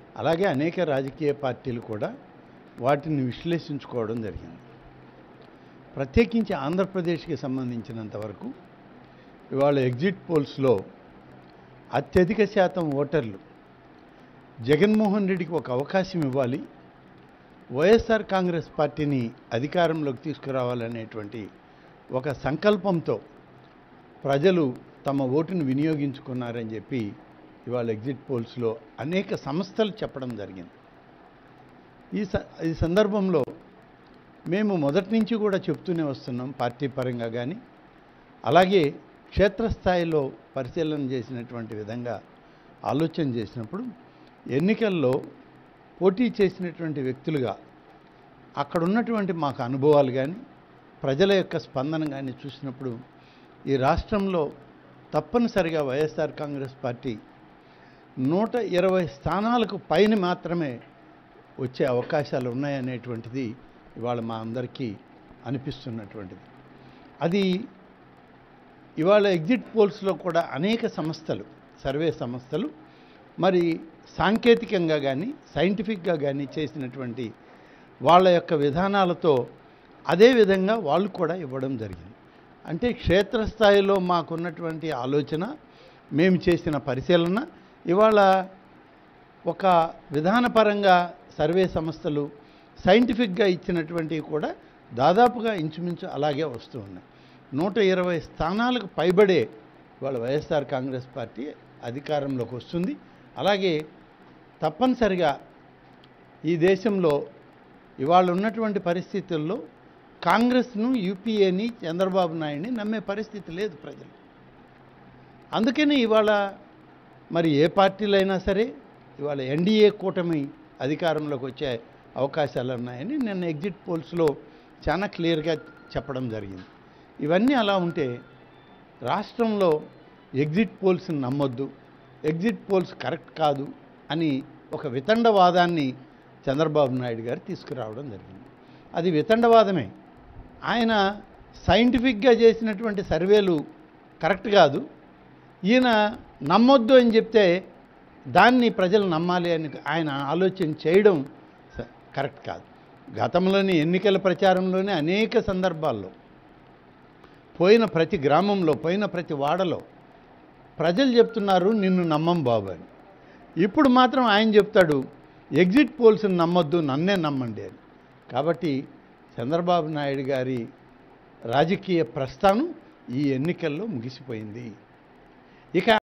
అలాగే అనేక రాజకీయ పార్టీలు కూడా వాటిని విశ్లేషించుకోవడం జరిగింది ప్రత్యేకించి ఆంధ్రప్రదేశ్కి సంబంధించినంత వరకు ఇవాళ ఎగ్జిట్ పోల్స్లో అత్యధిక శాతం ఓటర్లు జగన్మోహన్ రెడ్డికి ఒక అవకాశం ఇవ్వాలి వైఎస్ఆర్ కాంగ్రెస్ పార్టీని అధికారంలోకి తీసుకురావాలనేటువంటి ఒక సంకల్పంతో ప్రజలు తమ ఓటును వినియోగించుకున్నారని చెప్పి ఇవాళ ఎగ్జిట్ పోల్స్లో అనేక సంస్థలు చెప్పడం జరిగింది ఈ స ఈ సందర్భంలో మేము మొదటి నుంచి కూడా చెప్తూనే వస్తున్నాం పార్టీ పరంగా కానీ అలాగే క్షేత్రస్థాయిలో పరిశీలన చేసినటువంటి విధంగా ఆలోచన చేసినప్పుడు ఎన్నికల్లో పోటీ చేసినటువంటి వ్యక్తులుగా అక్కడ ఉన్నటువంటి మాకు అనుభవాలు కానీ ప్రజల యొక్క స్పందన కానీ చూసినప్పుడు ఈ రాష్ట్రంలో తప్పనిసరిగా వైఎస్ఆర్ కాంగ్రెస్ పార్టీ నూట ఇరవై స్థానాలకు పైన మాత్రమే వచ్చే అవకాశాలు ఉన్నాయనేటువంటిది ఇవాళ మా అందరికీ అనిపిస్తున్నటువంటిది అది ఇవాళ ఎగ్జిట్ పోల్స్లో కూడా అనేక సంస్థలు సర్వే సంస్థలు మరి సాంకేతికంగా కానీ సైంటిఫిక్గా కానీ చేసినటువంటి వాళ్ళ యొక్క విధానాలతో అదే విధంగా వాళ్ళు కూడా ఇవ్వడం జరిగింది అంటే క్షేత్రస్థాయిలో మాకున్నటువంటి ఆలోచన మేము చేసిన పరిశీలన ఇవాళ ఒక విధానపరంగా సర్వే సంస్థలు సైంటిఫిక్గా ఇచ్చినటువంటివి కూడా దాదాపుగా ఇంచుమించు అలాగే వస్తూ ఉన్నాయి నూట ఇరవై స్థానాలకు పైబడే ఇవాళ వైఎస్ఆర్ కాంగ్రెస్ పార్టీ అధికారంలోకి వస్తుంది అలాగే తప్పనిసరిగా ఈ దేశంలో ఇవాళ ఉన్నటువంటి పరిస్థితుల్లో కాంగ్రెస్ను యూపీఏని చంద్రబాబు నాయుడిని నమ్మే పరిస్థితి లేదు ప్రజలు అందుకని ఇవాళ మరి ఏ పార్టీలైనా సరే ఇవాళ ఎన్డీఏ కూటమి అధికారంలోకి వచ్చే అవకాశాలు ఉన్నాయని నిన్న ఎగ్జిట్ పోల్స్లో చాలా క్లియర్గా చెప్పడం జరిగింది ఇవన్నీ అలా ఉంటే రాష్ట్రంలో ఎగ్జిట్ పోల్స్ని నమ్మొద్దు ఎగ్జిట్ పోల్స్ కరెక్ట్ కాదు అని ఒక వితండవాదాన్ని చంద్రబాబు నాయుడు గారు తీసుకురావడం జరిగింది అది వితండవాదమే ఆయన సైంటిఫిక్గా చేసినటువంటి సర్వేలు కరెక్ట్ కాదు ఈయన నమ్మొద్దు అని చెప్తే దాన్ని ప్రజలు నమ్మాలి అని ఆయన ఆలోచన చేయడం స- కరెక్ట్ కాదు గతంలోని ఎన్నికల ప్రచారంలోనే అనేక సందర్భాల్లో పోయిన ప్రతి గ్రామంలో పోయిన ప్రతి వాడలో ప్రజలు చెప్తున్నారు నిన్ను నమ్మం బాబు అని ఇప్పుడు మాత్రం ఆయన చెప్తాడు ఎగ్జిట్ పోల్స్ని నమ్మొద్దు నన్నే నమ్మండి అని కాబట్టి చంద్రబాబు నాయుడు గారి రాజకీయ ప్రస్థానం ఈ ఎన్నికల్లో ముగిసిపోయింది ఇక